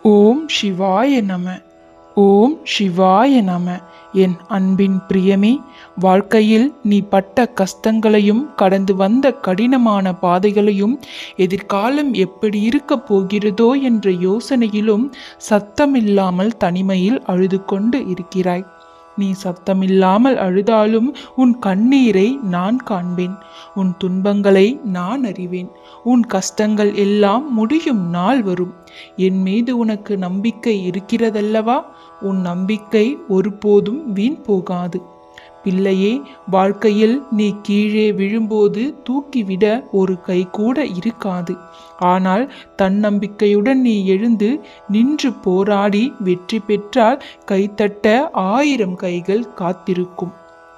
ஓம் சிவாய நம ஓம் சிவாய நம என் அன்பின் பிரியமே வாழ்க்கையில் நீ பட்ட கஷ்டங்களையும் கடந்து வந்த கடினமான பாதைகளையும் எதிர்காலம் எப்படி இருக்கப் போகிறதோ என்ற யோசனையிலும் சத்தமில்லாமல் தனிமையில் அழுது கொண்டு இருக்கிறாய் நீ சத்தமில்லாமல் அழுதாலும் உன் கண்ணீரை நான் காண்பேன் உன் துன்பங்களை நான் அறிவேன் உன் கஷ்டங்கள் எல்லாம் முடியும் நாள் வரும் என் மீது உனக்கு நம்பிக்கை இருக்கிறதல்லவா உன் நம்பிக்கை ஒருபோதும் வீண் போகாது பிள்ளையே வாழ்க்கையில் நீ கீழே விழும்போது தூக்கிவிட ஒரு கை கூட இருக்காது ஆனால் தன்னம்பிக்கையுடன் நீ எழுந்து நின்று போராடி வெற்றி பெற்றால் கைத்தட்ட ஆயிரம் கைகள் காத்திருக்கும்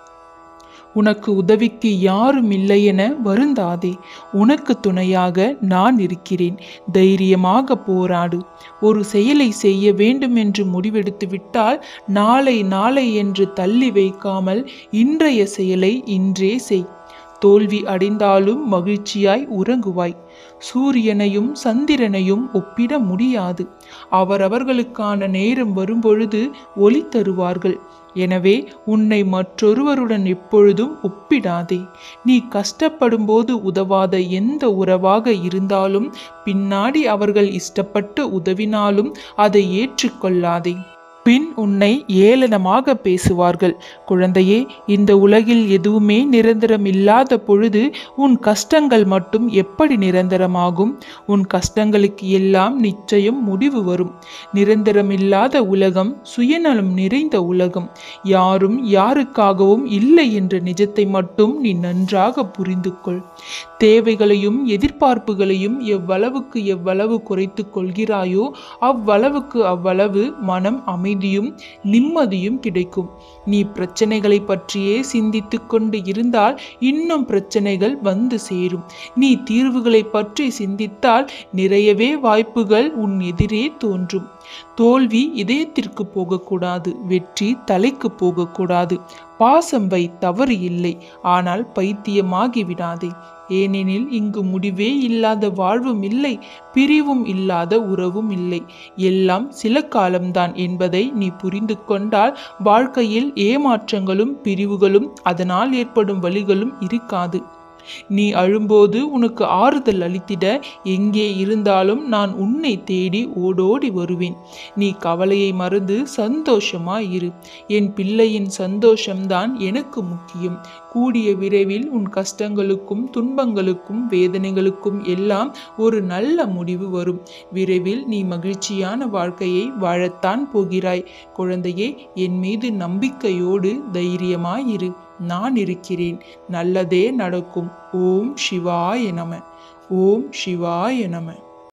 உனக்கு உதவிக்கு யாரும் இல்லை என வருந்தாதே உனக்கு துணையாக நான் இருக்கிறேன் தைரியமாக போராடு ஒரு செயலை செய்ய வேண்டும் என்று முடிவெடுத்து விட்டால் நாளை நாளை என்று தள்ளி வைக்காமல் இன்றைய செயலை இன்றே செய் தோல்வி அடைந்தாலும் மகிழ்ச்சியாய் உறங்குவாய் சூரியனையும் சந்திரனையும் ஒப்பிட முடியாது அவரவர்களுக்கான நேரம் வரும்பொழுது ஒளி தருவார்கள் எனவே உன்னை மற்றொருவருடன் எப்பொழுதும் ஒப்பிடாதே நீ கஷ்டப்படும்போது உதவாத எந்த உறவாக இருந்தாலும் பின்னாடி அவர்கள் இஷ்டப்பட்டு உதவினாலும் அதை ஏற்றுக்கொள்ளாதே பின் உன்னை ஏளனமாக பேசுவார்கள் குழந்தையே இந்த உலகில் எதுவுமே நிரந்தரம் இல்லாத பொழுது உன் கஷ்டங்கள் மட்டும் எப்படி நிரந்தரமாகும் உன் கஷ்டங்களுக்கு எல்லாம் நிச்சயம் முடிவு வரும் நிரந்தரமில்லாத உலகம் சுயநலம் நிறைந்த உலகம் யாரும் யாருக்காகவும் இல்லை என்ற நிஜத்தை மட்டும் நீ நன்றாக புரிந்து கொள் தேவைகளையும் எதிர்பார்ப்புகளையும் எவ்வளவுக்கு எவ்வளவு குறைத்து கொள்கிறாயோ அவ்வளவுக்கு அவ்வளவு மனம் அமைதியும் நிம்மதியும் கிடைக்கும் நீ பிரச்சனைகளை பற்றியே சிந்தித்து கொண்டு இருந்தால் இன்னும் பிரச்சனைகள் வந்து சேரும் நீ தீர்வுகளை பற்றி சிந்தித்தால் நிறையவே வாய்ப்புகள் உன் எதிரே தோன்றும் தோல்வி இதயத்திற்கு போகக்கூடாது வெற்றி தலைக்கு போகக்கூடாது பாசம் வை தவறு இல்லை ஆனால் பைத்தியமாகி விடாதே ஏனெனில் இங்கு முடிவே இல்லாத வாழ்வும் இல்லை பிரிவும் இல்லாத உறவும் இல்லை எல்லாம் சில காலம்தான் என்பதை நீ புரிந்து கொண்டால் வாழ்க்கையில் ஏமாற்றங்களும் பிரிவுகளும் அதனால் ஏற்படும் வழிகளும் இருக்காது நீ அழும்போது உனக்கு ஆறுதல் அளித்திட எங்கே இருந்தாலும் நான் உன்னை தேடி ஓடோடி வருவேன் நீ கவலையை மறந்து சந்தோஷமாய் இரு என் பிள்ளையின் சந்தோஷம்தான் எனக்கு முக்கியம் கூடிய விரைவில் உன் கஷ்டங்களுக்கும் துன்பங்களுக்கும் வேதனைகளுக்கும் எல்லாம் ஒரு நல்ல முடிவு வரும் விரைவில் நீ மகிழ்ச்சியான வாழ்க்கையை வாழத்தான் போகிறாய் குழந்தையே என் மீது நம்பிக்கையோடு தைரியமாயிரு நான் இருக்கிறேன் நல்லதே நடக்கும் ஓம் சிவாய நம ஓம் சிவாய நம